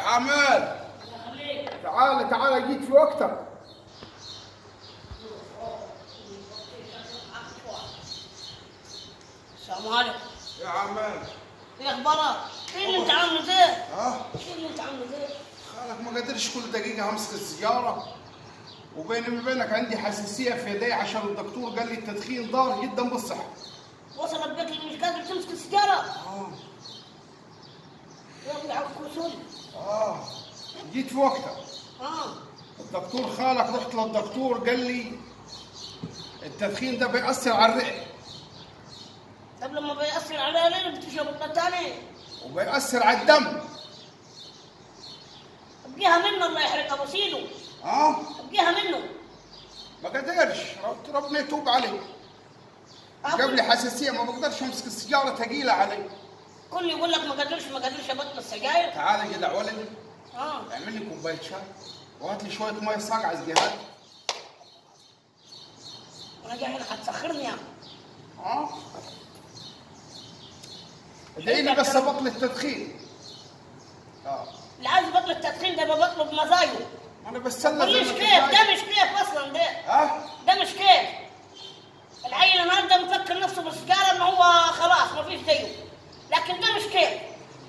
عمال تعال تعال جيت في وقتك السلام عليكم يا عمال ايه اخبارك؟ ايه اللي انت عامله ده؟ ها ايه اللي انت عامله ده؟ خالك ما قدرش كل دقيقة همسك السيارة وبيني وبينك عندي حساسية في يدي عشان الدكتور قال لي التدخين ضار جدا بالصحة وصلت بك اللي مش قادر تمسك السيجاره اه يا ابني على الكرسي اه جيت في وقتك اه الدكتور خالك رحت للدكتور قال لي التدخين ده بيأثر على الرئة طب لما بيأثر على ليه بتشرب الثاني؟ وبيأثر على الدم ابقيها منه الله يحرق ابو سيدو اه ابقيها منه ما قدرش رب- ربنا يتوب علي جاب لي حساسية ما بقدرش امسك السيارة ثقيلة علي كل يقول لك ما قدرش ما قدرش ابطل السجاير تعال جدع ولدي اه اعمل لي كوباية شاي وهات لي شوية مية صاقعة زقيها انا جاي هنا هتسخرني يعني اه ادعي لي بس ابطل التدخين اه اللي عايز يبطل التدخين ده ببطله بمزاجه انا بستنى مش زي ما كيف كنت ده عايز. مش كيف اصلا ده ها ده مش كيف العيل النهارده مفكر نفسه بالسجاره ان هو خلاص ما فيش زيه لكن ده مش كيف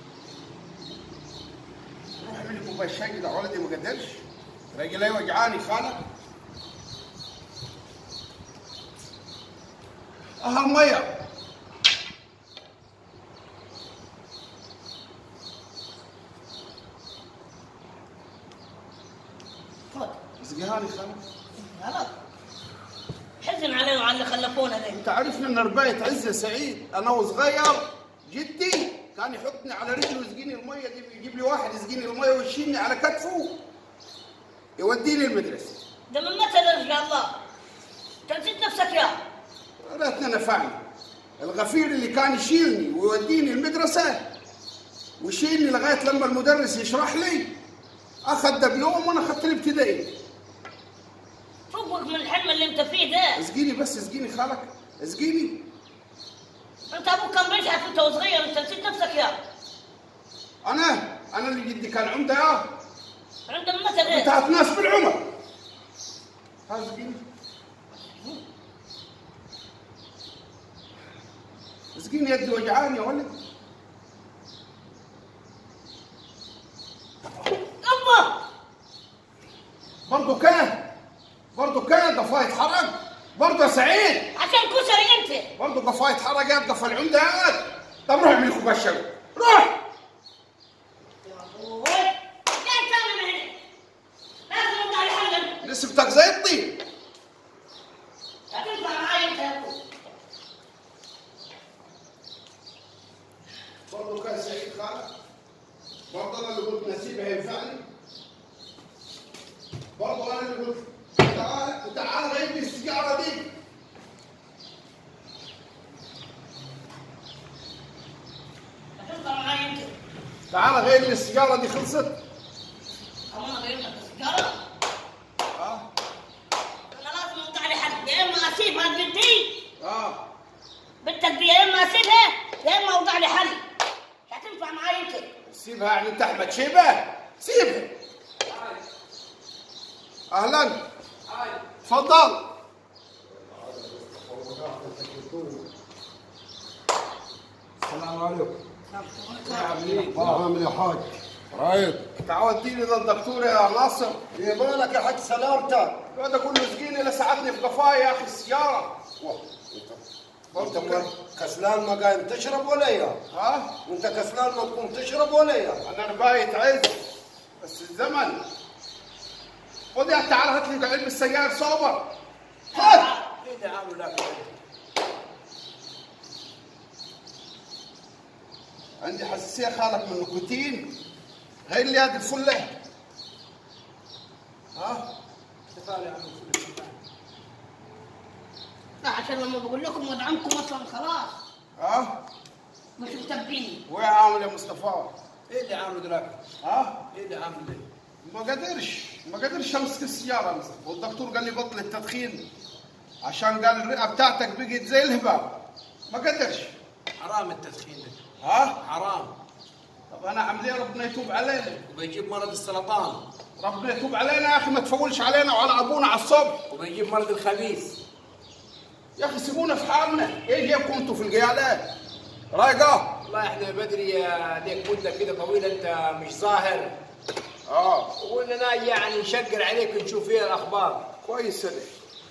روح اعمل لي كوباية شاي كده ولدي ما قدرش رجلي وجعاني خالك اه المية خد زقيهاني خالك غلط حزن علينا وعلى اللي خلفونا ده انت عارفني ان رباية عزة سعيد انا وصغير جدي كان يحطني على رجله ويسقيني المية دي يجيب لي واحد يسقيني المية ويشيلني على كتفه يوديني المدرسة ده من متى ده ان شاء الله انت نسيت نفسك يا ريتنا نفعني الغفير اللي كان يشيلني ويوديني المدرسة ويشيلني لغاية لما المدرس يشرح لي أخذ دبلوم وأنا أخذت الابتدائي فوقك من الحلم اللي انت فيه ده اسقيني بس اسقيني خالك اسقيني انت ابوك كان بيشحت وانت صغير انت نسيت نفسك يا أنا أنا اللي جدي كان عمدة يا عند من متى ده انتهت ناس بالعمر اسقيني اسقيني يدي وجعاني يا ولد امه برضه كان برضه كان ضفاية حرق برضه يا سعيد عشان كسري انت برضه ضفاية حرقات ضفا العمدات طب روح اعمل كوباية شاي روح يا ابوي جاي تاني من هنا لازم انت على حاجه نسبتك زي الطين هتنفع معايا انت يا ابوي برضه كان سعيد خالد برضه انا اللي قلت نسيبها ينفعني برضه انا اللي قلت تعال تعال غيب لي السيجاره دي هتنفع معايا انت تعال غير لي السيجاره دي خلصت اما انا غير لك السيجاره اه انا لازم اوضع لي حد يا اما اسيبها جدي اه بنتك دي يا اما اسيبها يا اما اوضع لي حل مش هتنفع معايا انت سيبها يعني انت احمد شيبه سيبها اهلا تفضل السلام عليكم عامل يا حاج رايد تعودتيني للدكتور يا ناصر يبالك يا حاج سلامتك هذا كله سقيني لساعدني في قفايا يا اخي السياره انت ما- كسلان ما قايم تشرب ولا يا ها انت كسلان ما تقوم تشرب ولا يا انا بايت عز بس الزمن خذ يا تعال هات لي علبه السجاير صوبر خذ ايه اللي عامل لك عندي حساسيه خالك من النيكوتين غير لي هذه الفله ها لا عشان لما بقول لكم ودعمكم اصلا خلاص ها مش متابعيني وين عامل يا مصطفى ايه اللي عامل دراك ها ايه اللي عامل ده ما قدرش ما قدرش امسك السياره يا مصطفى والدكتور قال لي بطل التدخين عشان قال الرئه بتاعتك بقت زي الهباب ما قدرش حرام التدخين ده ها حرام طب انا عم نعمل ايه ربنا يتوب علينا وبيجيب مرض السرطان ربنا يتوب علينا يا اخي ما تفولش علينا وعلى ابونا على الصبح وبيجيب مرض الخبيث يا اخي سيبونا في حالنا ايه جايبكم انتوا في القيادات رايقه والله احنا بدري ليك مده كده طويله انت مش ظاهر اه وقلنا يعني نشقر عليك نشوف ايه الاخبار كويس ليه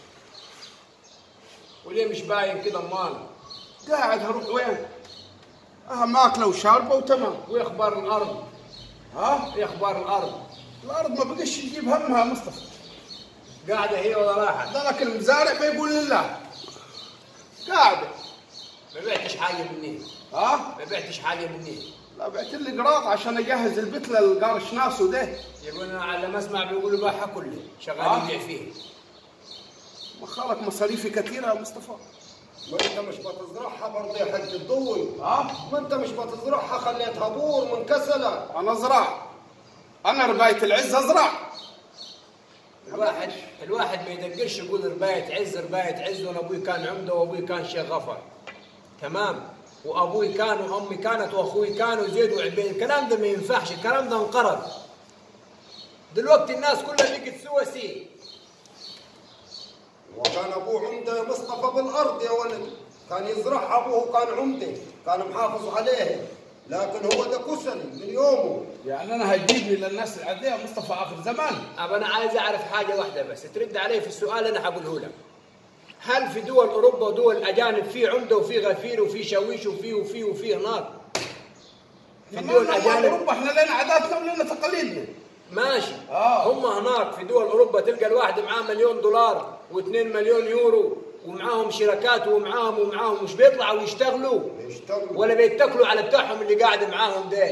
وليه مش باين كده امال قاعد هروح وين اه ماكله وشاربه وتمام وايه اخبار الارض ها ايه اخبار الارض الارض ما بقاش تجيب همها يا مصطفى قاعده هي ولا راحت ده لك المزارع بيقول لله قاعده ما بعتش حاجه مني ها ما بعتش حاجه مني لا بعت لي قراط عشان اجهز البيت للقرش ناسه ده يقول انا على ما اسمع بيقولوا باعها كله آه. شغالين يبيع فيه ما خالك مصاريفي كثيره يا مصطفى ما انت مش بتزرعها برضه يا حاج الضوي ها ما انت مش بتزرعها خليتها بور منكسله انا ازرع انا ربايه العز ازرع الواحد الواحد ما يدقرش يقول رباية عز رباية عز وانا ابوي كان عمده وابوي كان شيخ غفر تمام وابوي كان وامي كانت واخوي كان وزيد وعبيد الكلام ده ما ينفعش الكلام ده انقرض دلوقتي الناس كلها بقت سواسي وكان ابوه عمده يا مصطفى بالارض يا ولد كان يزرعها ابوه كان عمده كان محافظ عليها لكن هو ده كسل من يومه يعني انا هتجيبني للناس العاديه يا مصطفى اخر زمان أبا أنا عايز أعرف حاجة واحدة بس ترد علي في السؤال اللي أنا هقوله لك هل في دول أوروبا ودول الأجانب في عمدة وفي غفير وفي شاويش وفي وفي وفي هناك في دول تمام، الأجانب اوروبا احنا لنا عاداتنا ولنا تقاليدنا ماشي آه. هم هناك في دول اوروبا تلقى الواحد معاه مليون دولار و2 مليون يورو ومعاهم شركات ومعاهم ومعاهم مش بيطلعوا يشتغلوا يشتغلوا ولا بيتكلوا على بتاعهم اللي قاعد معاهم ده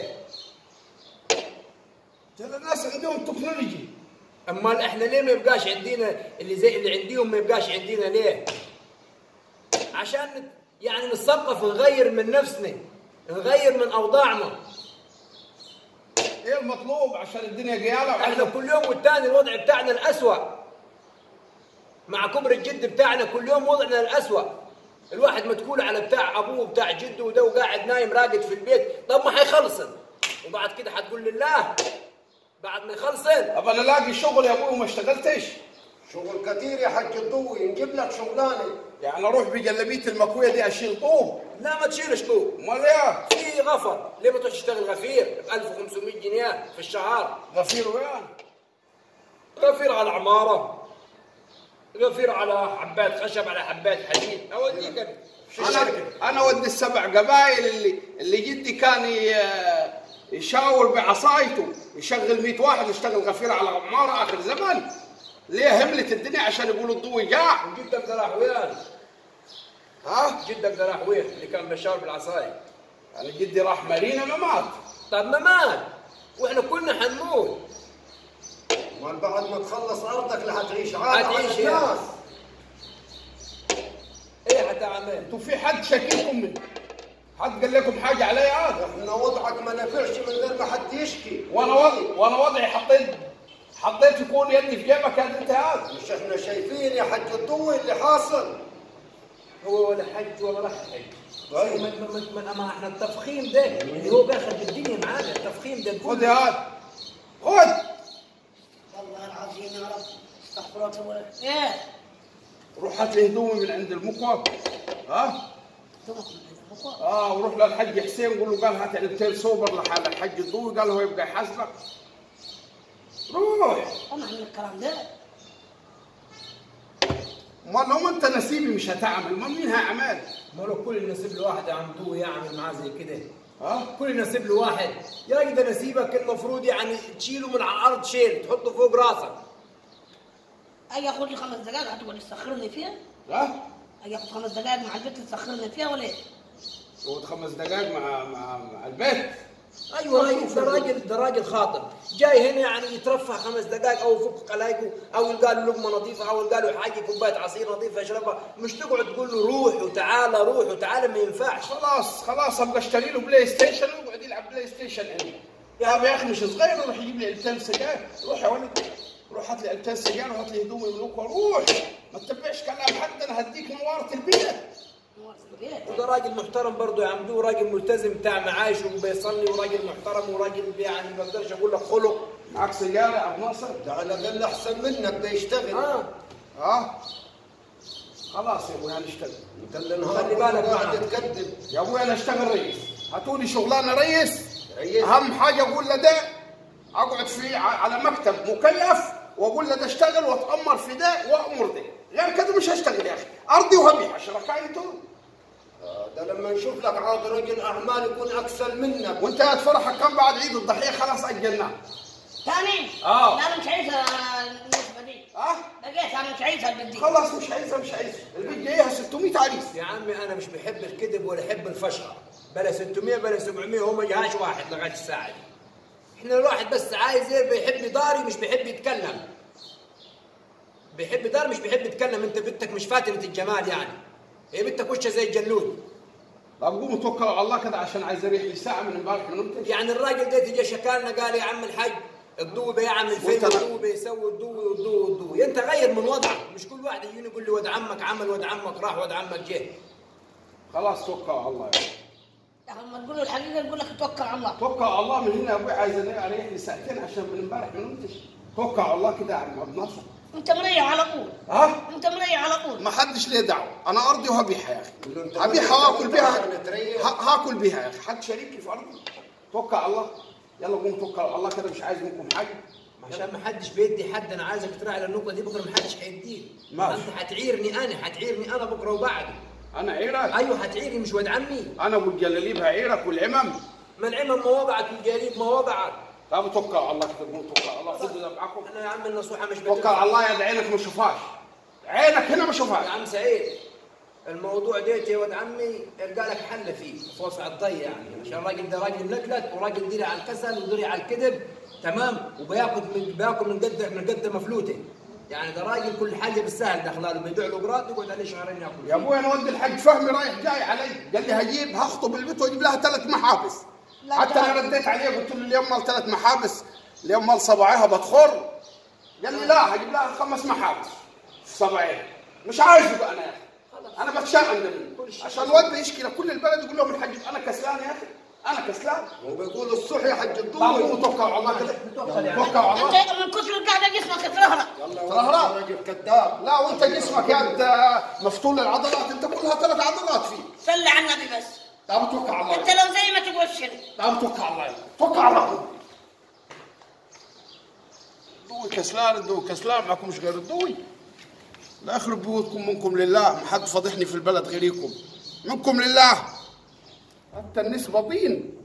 ترى الناس عندهم تكنولوجي امال احنا ليه ما يبقاش عندنا اللي زي اللي عنديهم ما يبقاش عندنا ليه عشان نت- يعني نتثقف نغير من نفسنا نغير من اوضاعنا ايه المطلوب عشان الدنيا قياله احنا كل يوم والتاني الوضع بتاعنا الأسوأ مع كبر الجد بتاعنا كل يوم وضعنا الأسوأ الواحد متكول على بتاع ابوه وبتاع جده وده وقاعد نايم راقد في البيت طب ما حيخلصن وبعد كده حتقول لله بعد ما يخلصن ابى انا الاقي شغل يا ابوي وما اشتغلتش شغل كثير يا حاج الضوي نجيب لك شغلانه يعني اروح بجلبيه المكويه دي اشيل طوب لا ما تشيلش طوب امال ايه في غفر ليه ما تروح تشتغل غفير ب 1500 جنيه في الشهر غفير وين غفير على عماره غفير على حبات خشب على حبات حديد اوديك أنا. في الشركه انا انا ودي السبع قبائل اللي اللي جدي كان ي- يشاور بعصايته يشغل 100 واحد يشتغل غفير على عماره اخر زمان ليه هملت الدنيا عشان يقولوا الضوء جاع جدك ده راح وين؟ ها جدك ده راح وين؟ اللي كان بشار بالعصاية انا جدي راح مارينا ما مات طب ما مات واحنا كلنا حنموت امال بعد ما تخلص ارضك اللي حتعيش عاد حتعيش على يا. الناس ايه حتعمل؟ انتوا في حد شكيكم من حد قال لكم حاجه علي هذا احنا وضعك ما نفعش من غير ما حد يشكي وانا وضعي وانا وضعي حطيت حطيت يكون يدي في جيبك هذا انت هذا مش احنا شايفين يا حج الضوي اللي حاصل هو ولا حج ولا راح حج طيب. ما, ما, ما, ما, ما احنا التفخيم ده اللي هو بياخد الدنيا معانا التفخيم ده خذ يا هذا خذ والله العظيم يا رب استغفر الله وأتوب إليه. ايه روح هات لي هدومي من عند المكوى ها تمام. اه وروح للحج حسين قول له قال هات علبتين سوبر لحال الحج الضوء قال هو يبقى يحاسبك روح انا اعمل الكلام ده ما لو ما انت نسيبي مش هتعمل ما مين هيعمل ما لو كل نسيب له واحد عمدوه يعمل معاه زي كده ها كل نسيب له واحد يا راجل ده نسيبك المفروض يعني تشيله من على الارض شيل تحطه فوق راسك اجي اخد لي خمس دقائق هتقعد تسخرني فيها ها اجي اخد خمس دقائق مع البيت تسخرني فيها ولا ايه؟ تقعد خمس دقائق مع مع, مع البيت ايوه راجل ده راجل ده راجل خاطر جاي هنا يعني يترفه خمس دقائق او يفك قلايقه او يلقى له لقمه نظيفه او يلقى له حاجه كوبايه عصير نظيفه يشربها مش تقعد تقول له روح وتعالى روح وتعالى ما ينفعش خلاص خلاص ابقى اشتري له بلاي ستيشن ويقعد يلعب بلاي ستيشن عندي يا ابي يا اخي مش صغير روح يجيب لي علبتين سجاير روح يا ولد روح هات لي علبتين سجاير وهات لي هدومي من الأوكا روح ما تتبعش كلام حد انا هديك نوارة البيت ليه؟ وده راجل محترم برضه يا عمدو راجل ملتزم بتاع معاش وبيصلي وراجل محترم وراجل يعني ما اقدرش اقول لك خلق معك سياره يا ابو ناصر ده على الاقل احسن منك ده يشتغل اه ها خلاص يا ابوي هنشتغل انت اللي نهار خلي بالك قاعد معنا. تكذب يا ابوي انا اشتغل رئيس هاتولي شغلانه رئيس رئيس. اهم حاجه اقول له ده اقعد في ع- على مكتب مكيف واقول له ده اشتغل واتامر في ده وامر ده غير كده مش هشتغل يا اخي ارضي وهبيع شركائي انتوا آه، ده لما نشوف لك عاد رجل اعمال يكون اكثر منك وانت يا فرحك كم بعد عيد الضحيه خلاص اجلناه تاني؟ آه. لا انا مش عايزها النسبه دي اه لقيت انا مش عايزها البنت دي خلاص مش عايزها مش عايزها البيت جايها 600 عريس يا عمي انا مش بحب الكذب ولا احب الفشخره بلا 600 بلا 700 هو ما جاهاش واحد لغايه الساعه دي احنا الواحد بس عايز ايه بيحب يضاري مش بيحب يتكلم بيحب يضاري مش بيحب يتكلم انت بنتك مش فاتنه الجمال يعني هي بنتك وشها زي الجلود طب قوموا توكلوا على الله كده عشان عايز اريح لي ساعه من امبارح من امتى يعني الراجل ده تجي شكالنا قال يا عم الحاج الضوء بيعمل فين وانت- والضوء بيسوي الضوء والضوء والضوء انت غير من وضعك مش كل واحد يجيني يقول لي ود عمك عمل ود عمك راح ود عمك جه خلاص توكلوا على الله يا أبوي. لما تقول له الحقيقه يقول لك توكل على الله توكل على الله من هنا يا ابوي عايز اريح لي ساعتين عشان من امبارح ما نمتش توكل على الله كده يا عم عبد الناصر انت مريح على طول ها انت مريح على طول ما حدش ليه دعوه انا ارضي وهبيعها يا اخي اللي انت هبيعها قلت واكل انت بيها عشان تريح. ه- هاكل بيها يا اخي حد شريكي في ارضي توكل على الله يلا قوم توكل على الله كده مش عايز منكم حاجه عشان ما حدش بيدي حد انا عايزك تراعي على النقطه دي بكره ما حدش هيديك ماشي. انت هتعيرني انا هتعيرني انا بكره وبعده انا عيرك ايوه هتعيرني مش ولد عمي انا والجلاليب هعيرك والعمم ما العمم ما وضعت والجليب ما وضعت طب توكل على الله كده قوم توكل على الله خدوا ده معاكم انا يا عم النصيحه مش توكل بتنفع. على الله يا ده عينك ما شوفهاش عينك هنا ما يا شوفهاش عم سعيد الموضوع ديت يا ولد عمي القى لك حل فيه فوسع الضي يعني عشان الراجل ده راجل ملكلك وراجل دري على الكسل ودري على الكذب تمام وبياكل من بياكل من قد من قد مفلوته يعني ده راجل كل حاجه بالسهل دخلاله بيبيع له قراط يقعد عليه شهرين ياكل يا ابوي انا ودي الحاج فهمي رايح جاي علي قال لي هجيب هخطب البيت واجيب لها ثلاث محابس لا حتى انا تعال. رديت عليه قلت له اليوم مال ثلاث محابس اليوم مال صباعيها بتخر قال لي لا هجيب لها خمس محابس في صباعيها مش عايز بقى انا يا اخي انا بتشائم ده منه عشان الواد بيشكي لكل البلد يقول لهم الحاج انا كسلان يا اخي انا كسلان وبيقول الصح يا حج طب قوموا الضوء توكلوا على الله كده توكل يا عم. توكلوا على الله انت من كثر القعده جسمك اترهرق يلا رهرة. يا راجل كذاب لا وانت جسمك يا انت مفتول العضلات انت كلها ثلاث عضلات فيك صلي على النبي بس طب توكل على انت الله لو زي ما تقولش كده طب توكل على الله توكل على الله الضوء كسلان الضوء كسلان معكمش غير الضوء لا يخرب بيوتكم منكم لله ما حد فضحني في البلد غيركم منكم لله حتى النسبة طين